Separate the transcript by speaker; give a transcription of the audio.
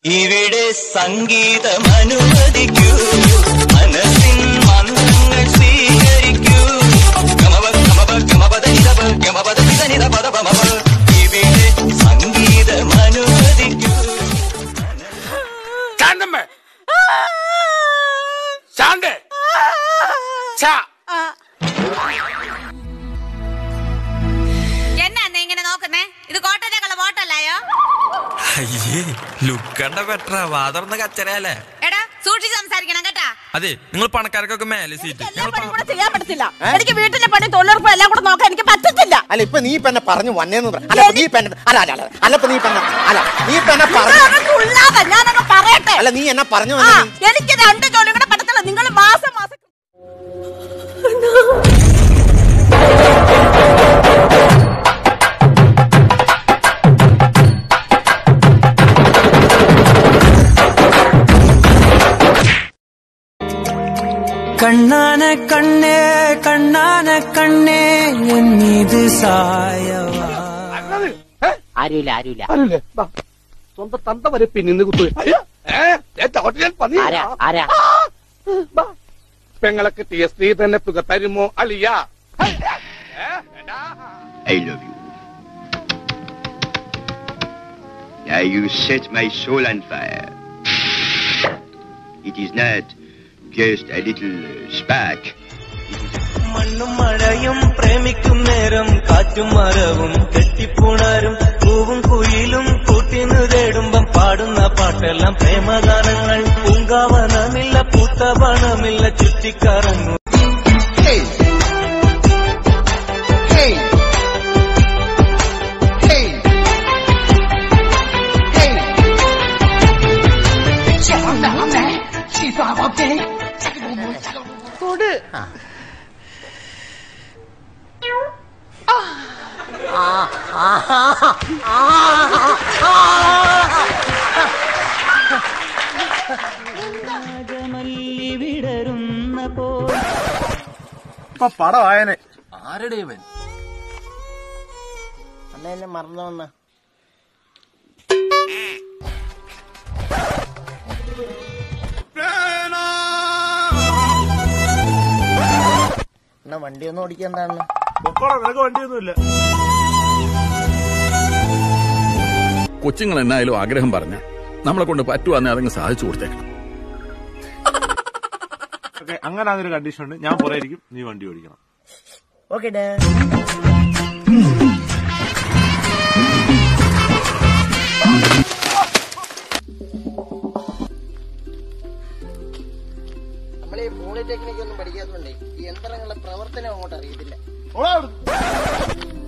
Speaker 1: ഇവിടെ സംഗീതം അനുവദിക്കൂ മനസ്സിൻ മന്ത്രങ്ങൾ സ്വീകരിക്കൂ ഗമപ ഗമപ ഗമപദ നിതപ ഗമപദ നിത പദ പമപ ഇവിടെ സംഗീതം അനുവദിക്കൂ
Speaker 2: ശാന്തമ്മ ശാന്ത് ശാ
Speaker 3: എന്നാ നീ ഇങ്ങനെ നോക്കുന്നേ ഇത് കോട്ടയത്തേക്കുള്ള വോട്ടല്ലായോ
Speaker 4: അയ്യേ ലുക്കണ്ട ബെറ്ററ വാതർന്ന കച്ചറയല്ലേ
Speaker 3: എടാ സൂക്ഷിച്ച് സംസാരിക്കണം കേട്ടാ
Speaker 4: അതെ നിങ്ങൾ പണക്കാർക്കൊക്കെ മേലെ സീറ്റ്
Speaker 5: എല്ലാ പണിയും കൂടെ ചെയ്യാൻ പറ്റത്തില്ല എനിക്ക് വീട്ടിലെ പണി തൊഴിലുറപ്പ് എല്ലാം കൂടെ നോക്കാൻ എനിക്ക് പറ്റത്തില്ല
Speaker 6: അല്ല ഇപ്പൊ നീ ഇപ്പൊ എന്നെ പറഞ്ഞു വന്നേന്ന് പറ അല്ല ഇപ്പൊ നീ ഇപ്പൊ എന്നെ അല്ല അല്ല അല്ല അല്ല ഇപ്പൊ നീ ഇപ്പൊ എന്നെ അല്ല നീ ഇപ്പൊ എന്നെ പറഞ്ഞു
Speaker 5: നിങ്ങളൊന്ന് തുള്ളാതെ ഞാനങ്ങ് പറയട്ടെ
Speaker 6: അല്ല നീ എന്നെ പറഞ്ഞു
Speaker 5: ആ,
Speaker 6: വന്നേ
Speaker 5: എനിക്ക് രണ്ട് ജോലിയും കൂടെ പറ്റത്തില്ല നിങ്ങൾ മാസം മാസം
Speaker 7: കണ്ണാന കണ്ണേ കണ്ണാന കണ്ണേ എന്നീത് സായവാ
Speaker 6: ആരുമില്ല ആരുമില്ല
Speaker 2: ആരുല്ലേ ബാ. സ്വന്തം തന്ത വരെ പിന്നിന്ന് കുത്തു
Speaker 6: ആരാ ആരാ
Speaker 2: പെങ്ങളൊക്കെ ടി എസ് നീ തന്നെ തുക തരുമോ അളിയ
Speaker 8: I love you. Now you set my soul on fire. It is not just a little uh, spark.
Speaker 7: മണ്ണും മഴയും പ്രേമിക്കും നേരം കാറ്റും മരവും കെട്ടിപ്പുണരും പൂവും കുയിലും കൂട്ടിനു തേടുമ്പം പാടുന്ന പാട്ടെല്ലാം പ്രേമഗാനങ്ങൾ പൂങ്കാവനമില്ല പൂത്തവണമില്ല ചുറ്റിക്കറങ്ങും രാജമല്ലി വിടരുന്ന പോ
Speaker 2: ഇപ്പൊ പടമായനെ
Speaker 4: ആരുടെ ഇവൻ
Speaker 6: അല്ല എന്നെ മറന്നു വന്ന എന്നാ വണ്ടി ഒന്നും ഓടിക്കാൻ എന്താണ്
Speaker 2: നിനക്ക് വണ്ടിയൊന്നുമില്ല
Speaker 9: കൊച്ചുങ്ങൾ എന്നായാലും ആഗ്രഹം പറഞ്ഞ നമ്മളെ കൊണ്ട് പറ്റുവാന്നെ അതങ്ങ് സാധിച്ചു കൊടുത്തേക്കണം
Speaker 2: അങ്ങനെ അതൊരു കണ്ടീഷൻ ഉണ്ട് ഞാൻ പുറയിരിക്കും നീ വണ്ടി ഓടിക്കണം
Speaker 6: ഓക്കെ നമ്മളീ പോളിടെക്നിക് ഒന്നും പഠിക്കാത്തതുകൊണ്ടേ ഈ യന്ത്രങ്ങളുടെ പ്രവർത്തനം അങ്ങോട്ട് അറിയത്തില്ല